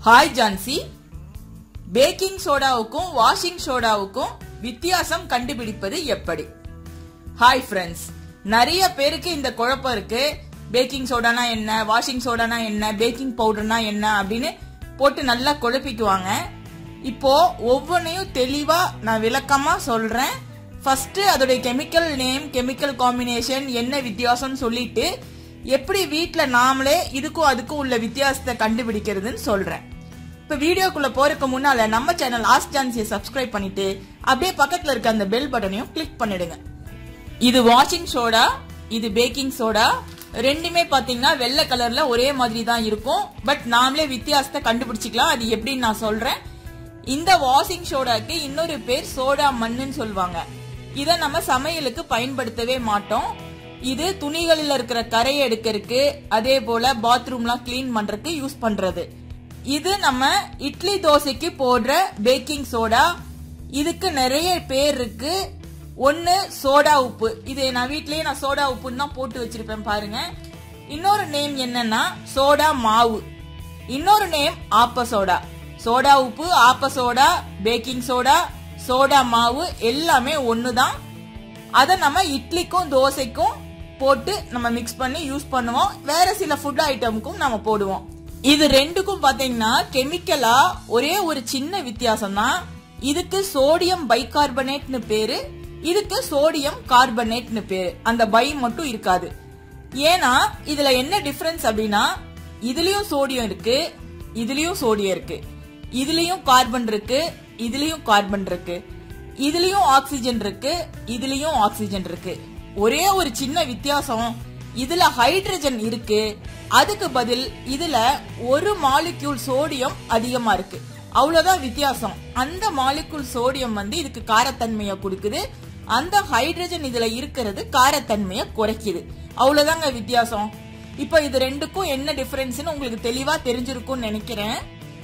hi Jansi baking சோடாவுக்கும் washing சோடாவுக்கும் வித்தியாசம் கண்டுபிடிப்பது எப்படி ஹாய் ஃப்ரெண்ட்ஸ் நிறைய பேருக்கு இந்த குழப்பம் இருக்கு பேக்கிங் சோடானா என்ன வாஷிங் சோடானா என்ன பேக்கிங் பவுடர்னா என்ன அப்படின்னு போட்டு நல்லா குழப்பிக்குவாங்க இப்போ ஒவ்வொன்றையும் தெளிவா நான் விளக்கமா சொல்றேன் ஃபர்ஸ்ட் அதோடைய கெமிக்கல் நேம் கெமிக்கல் காம்பினேஷன் என்ன வித்தியாசம்னு சொல்லிட்டு எப்படி வீட்ல நாமளே இதுக்கும் அதுக்கும் உள்ள வித்தியாசத்தை கண்டுபிடிக்கிறதுன்னு சொல்றேன் இப்ப வீடியோக்குள்ள போறதுக்கு முன்னால நம்ம சேனல் ஆஸ்க் ஜான்சியை சப்ஸ்கிரைப் பண்ணிட்டு அப்படியே பக்கத்துல இருக்க அந்த பெல் பட்டனையும் கிளிக் பண்ணிடுங்க இது வாஷிங் சோடா இது பேக்கிங் சோடா ரெண்டுமே பாத்தீங்கன்னா வெள்ளை கலர்ல ஒரே மாதிரி தான் இருக்கும் பட் நாமளே வித்தியாசத்தை கண்டுபிடிச்சிக்கலாம் அது எப்படின்னு நான் சொல்றேன் இந்த வாஷிங் சோடாக்கு இன்னொரு பேர் சோடா மண்ணுன்னு சொல்லுவாங்க இத நம்ம சமையலுக்கு பயன்படுத்தவே மாட்டோம் இது துணிகளில் இருக்கிற கரையை எடுக்கிறதுக்கு அதே போல பாத்ரூம்லாம் க்ளீன் பண்றதுக்கு யூஸ் பண்றது இது நம்ம இட்லி தோசைக்கு போடுற பேக்கிங் சோடா இதுக்கு நிறைய பேர் இருக்கு ஒன்னு சோடா உப்பு இது நான் வீட்லயே நான் சோடா உப்புன்னு தான் போட்டு வச்சிருப்பேன் பாருங்க இன்னொரு நேம் என்னன்னா சோடா மாவு இன்னொரு நேம் ஆப்ப சோடா சோடா உப்பு ஆப்ப சோடா பேக்கிங் சோடா சோடா மாவு எல்லாமே ஒண்ணுதான் அதை நம்ம இட்லிக்கும் தோசைக்கும் போட்டு நம்ம மிக்ஸ் பண்ணி யூஸ் பண்ணுவோம் வேற சில ஃபுட் ஐட்டமுக்கும் நம்ம போடுவோம் இது ரெண்டுக்கும் பாத்தீங்கன்னா கெமிக்கலா ஒரே ஒரு சின்ன வித்தியாசம் தான் இதுக்கு சோடியம் பைகார்பனேட்னு பேரு இதுக்கு சோடியம் கார்பனேட்னு பேரு அந்த பை மட்டும் இருக்காது ஏன்னா இதுல என்ன டிஃபரன்ஸ் அப்படின்னா இதுலயும் சோடியம் இருக்கு இதுலயும் சோடியம் இருக்கு இதுலயும் கார்பன் இருக்கு இதுலயும் கார்பன் இருக்கு இதுலயும் ஆக்சிஜன் இருக்கு இதுலயும் ஆக்சிஜன் இருக்கு ஒரே ஒரு சின்ன வித்தியாசம் இதுல ஹைட்ரஜன் இருக்கு அதுக்கு பதில் இதுல ஒரு மாலிக்யூல் சோடியம் அதிகமா இருக்கு அவ்வளவுதான் வித்தியாசம் அந்த மாலிக்யூல் சோடியம் வந்து இதுக்கு காரத்தன்மையை கொடுக்குது அந்த ஹைட்ரஜன் இதுல இருக்கிறது காரத்தன்மையை குறைக்குது அவ்வளவுதாங்க வித்தியாசம் இப்ப இது ரெண்டுக்கும் என்ன டிஃபரன்ஸ்னு உங்களுக்கு தெளிவா தெரிஞ்சிருக்கும்னு நினைக்கிறேன்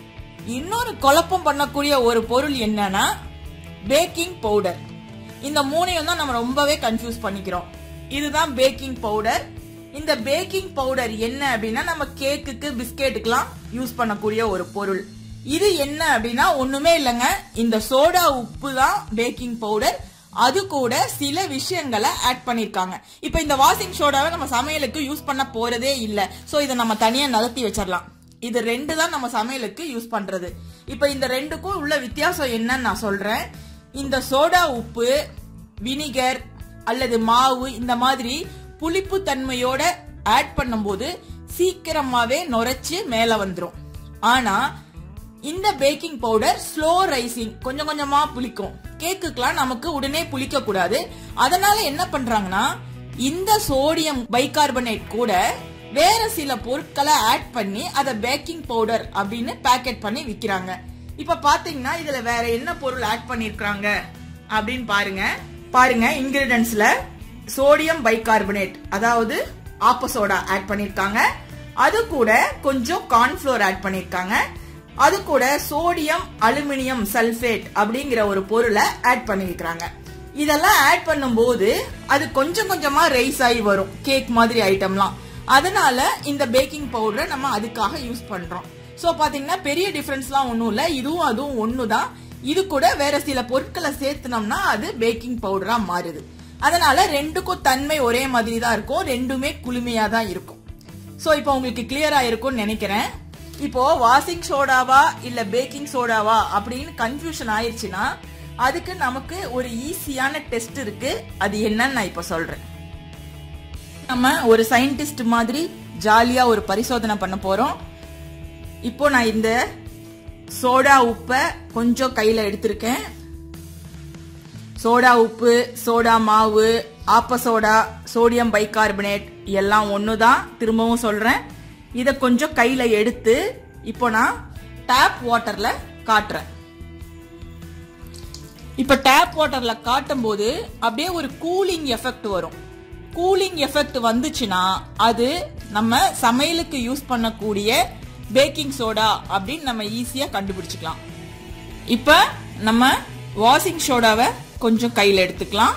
இன்னொரு குழப்பம் பண்ணக்கூடிய ஒரு பொருள் என்னன்னா பேக்கிங் பவுடர் இந்த மூணையும் தான் நம்ம ரொம்பவே கன்ஃபியூஸ் பண்ணிக்கிறோம் இதுதான் பேக்கிங் பவுடர் இந்த பேக்கிங் பவுடர் என்ன அப்படின்னா நம்ம கேக்குக்கு பிஸ்கெட்டுக்கெல்லாம் யூஸ் பண்ணக்கூடிய ஒரு பொருள் இது என்ன அப்படின்னா ஒண்ணுமே இல்லைங்க இந்த சோடா உப்பு தான் பேக்கிங் பவுடர் அது கூட சில விஷயங்களை ஆட் பண்ணிருக்காங்க இப்ப இந்த வாஷிங் சோடாவை நம்ம சமையலுக்கு யூஸ் பண்ண போறதே இல்ல சோ இதை நம்ம தனியா நகர்த்தி வச்சிடலாம் இது ரெண்டு தான் நம்ம சமையலுக்கு யூஸ் பண்றது இப்ப இந்த ரெண்டுக்கும் உள்ள வித்தியாசம் என்னன்னு நான் சொல்றேன் இந்த சோடா உப்பு வினிகர் அல்லது மாவு இந்த மாதிரி புளிப்பு தன்மையோட ஆட் பண்ணும்போது சீக்கிரமாவே நுரைச்சு மேல வந்துரும் ஆனா இந்த பேக்கிங் பவுடர் ஸ்லோ ரைசிங் கொஞ்சம் கொஞ்சமா புளிக்கும் கேக்குக்கெல்லாம் நமக்கு உடனே புளிக்க கூடாது அதனால என்ன பண்றாங்கன்னா இந்த சோடியம் பைகார்பனேட் கூட வேற சில பொருட்களை ஆட் பண்ணி அதை பேக்கிங் பவுடர் அப்படின்னு பேக்கெட் பண்ணி விக்கிறாங்க இப்ப பாத்தீங்கன்னா இதுல வேற என்ன பொருள் ஆட் பண்ணிருக்காங்க அப்படின்னு பாருங்க பாருங்க இன்கிரிடியன்ஸ்ல சோடியம் பைகார்பனேட் அதாவது ஆப்ப சோடா ஆட் பண்ணிருக்காங்க அது கூட கொஞ்சம் கார்ன்ஃப்ளோர் ஆட் பண்ணிருக்காங்க அது கூட சோடியம் அலுமினியம் சல்பேட் அப்படிங்கிற ஒரு பொருளை ஆட் பண்ணிருக்காங்க இதெல்லாம் ஆட் பண்ணும்போது அது கொஞ்சம் கொஞ்சமா ரைஸ் ஆகி வரும் கேக் மாதிரி ஐட்டம்லாம் அதனால இந்த பேக்கிங் பவுடரை நம்ம அதுக்காக யூஸ் பண்றோம் சோ பாத்தீங்கன்னா பெரிய டிஃபரன்ஸ்லாம் ஒன்றும் இல்லை இதுவும் அதுவும் ஒன்று தான் இது கூட வேற சில பொருட்களை சேர்த்துனோம்னா அது பேக்கிங் பவுடரா மாறுது அதனால ரெண்டுக்கும் தன்மை ஒரே மாதிரி தான் இருக்கும் ரெண்டுமே குளுமையா தான் இருக்கும் சோ இப்போ உங்களுக்கு கிளியரா இருக்கும்னு நினைக்கிறேன் இப்போ வாஷிங் சோடாவா இல்ல பேக்கிங் சோடாவா அப்படின்னு கன்ஃபியூஷன் ஆயிருச்சுன்னா அதுக்கு நமக்கு ஒரு ஈஸியான டெஸ்ட் இருக்கு அது என்னன்னு நான் இப்ப சொல்றேன் நம்ம ஒரு சயின்டிஸ்ட் மாதிரி ஜாலியா ஒரு பரிசோதனை பண்ண போறோம் இப்போ நான் இந்த சோடா உப்பை கொஞ்சம் கையில எடுத்திருக்கேன் சோடா உப்பு சோடா மாவு ஆப்ப சோடா சோடியம் பைகார்பனேட் எல்லாம் ஒண்ணுதான் திரும்பவும் சொல்றேன் இத கொஞ்சம் கையில எடுத்து இப்போ நான் டேப் வாட்டர்ல காட்டுறேன் இப்ப டேப் வாட்டர்ல காட்டும் போது அப்படியே ஒரு கூலிங் எஃபெக்ட் வரும் கூலிங் எஃபெக்ட் வந்துச்சுன்னா அது நம்ம சமையலுக்கு யூஸ் பண்ணக்கூடிய பேக்கிங் சோடா அப்படின்னு நம்ம ஈஸியா கண்டுபிடிச்சுக்கலாம் இப்ப நம்ம வாஷிங் சோடாவை கொஞ்சம் கையில் எடுத்துக்கலாம்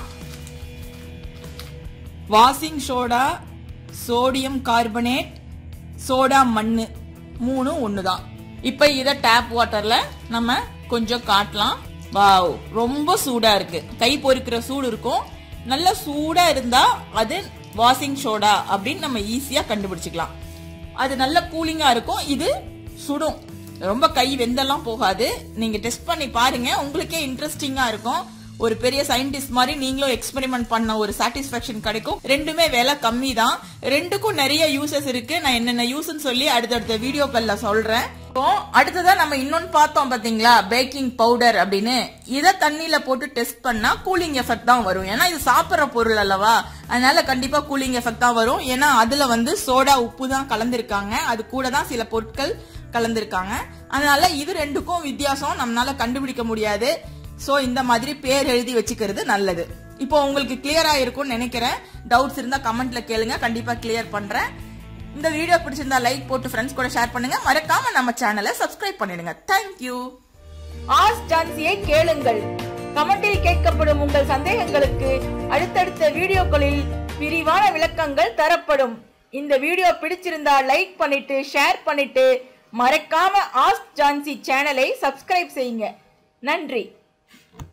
washing soda sodium carbonate soda மண்ணு மூணும் ஒன்று தான் இப்போ இதை டேப் வாட்டர்ல நம்ம கொஞ்சம் காட்டலாம் வாவ் ரொம்ப சூடா இருக்கு கை பொறுக்கிற சூடு இருக்கும் நல்ல சூடா இருந்தா அது வாஷிங் சோடா அப்படின்னு நம்ம ஈஸியா கண்டுபிடிச்சுக்கலாம் அது நல்ல கூலிங்கா இருக்கும் இது சுடும் ரொம்ப கை வெந்தெல்லாம் போகாது நீங்க டெஸ்ட் பண்ணி பாருங்க உங்களுக்கே இன்ட்ரெஸ்டிங்கா இருக்கும் ஒரு பெரிய சயின்டிஸ்ட் மாதிரி நீங்களும் எக்ஸ்பெரிமெண்ட் பண்ண ஒரு சாட்டிஸ்பாக்சன் கிடைக்கும் ரெண்டுமே விலை கம்மி தான் ரெண்டுக்கும் நிறைய யூசஸ் இருக்கு நான் என்னென்ன யூஸ்ன்னு சொல்லி அடுத்தடுத்த வீடியோக்கள்ல சொல்றேன் இப்போ அடுத்ததா நம்ம இன்னொன்னு பார்த்தோம் பாத்தீங்களா பேக்கிங் பவுடர் அப்படின்னு இதை தண்ணியில போட்டு டெஸ்ட் பண்ணா கூலிங் எஃபெக்ட் தான் வரும் ஏன்னா இது சாப்பிட்ற பொருள் அல்லவா அதனால கண்டிப்பா கூலிங் எஃபெக்ட் தான் வரும் ஏன்னா அதுல வந்து சோடா உப்பு தான் கலந்திருக்காங்க அது கூட தான் சில பொருட்கள் கலந்திருக்காங்க அதனால இது ரெண்டுக்கும் வித்தியாசம் நம்மளால கண்டுபிடிக்க முடியாது சோ இந்த மாதிரி பேர் எழுதி வச்சுக்கிறது நல்லது இப்போ உங்களுக்கு கிளியரா இருக்கும்னு நினைக்கிறேன் டவுட்ஸ் இருந்தா கமெண்ட்ல கேளுங்க கண்டிப்பா கிளியர் பண்றேன் இந்த வீடியோ பிடிச்சிருந்தா லைக் போட்டு ஃப்ரெண்ட்ஸ் கூட ஷேர் பண்ணுங்க மறக்காம நம்ம சேனலை சப்ஸ்கிரைப் பண்ணிடுங்க தேங்க்யூ ஆஸ் ஜான்சியை கேளுங்கள் கமெண்டில் கேட்கப்படும் உங்கள் சந்தேகங்களுக்கு அடுத்தடுத்த வீடியோக்களில் விரிவான விளக்கங்கள் தரப்படும் இந்த வீடியோ பிடிச்சிருந்தா லைக் பண்ணிட்டு ஷேர் பண்ணிட்டு மறக்காம ஆஸ்க் ஜான்சி சேனலை சப்ஸ்கிரைப் செய்யுங்க நன்றி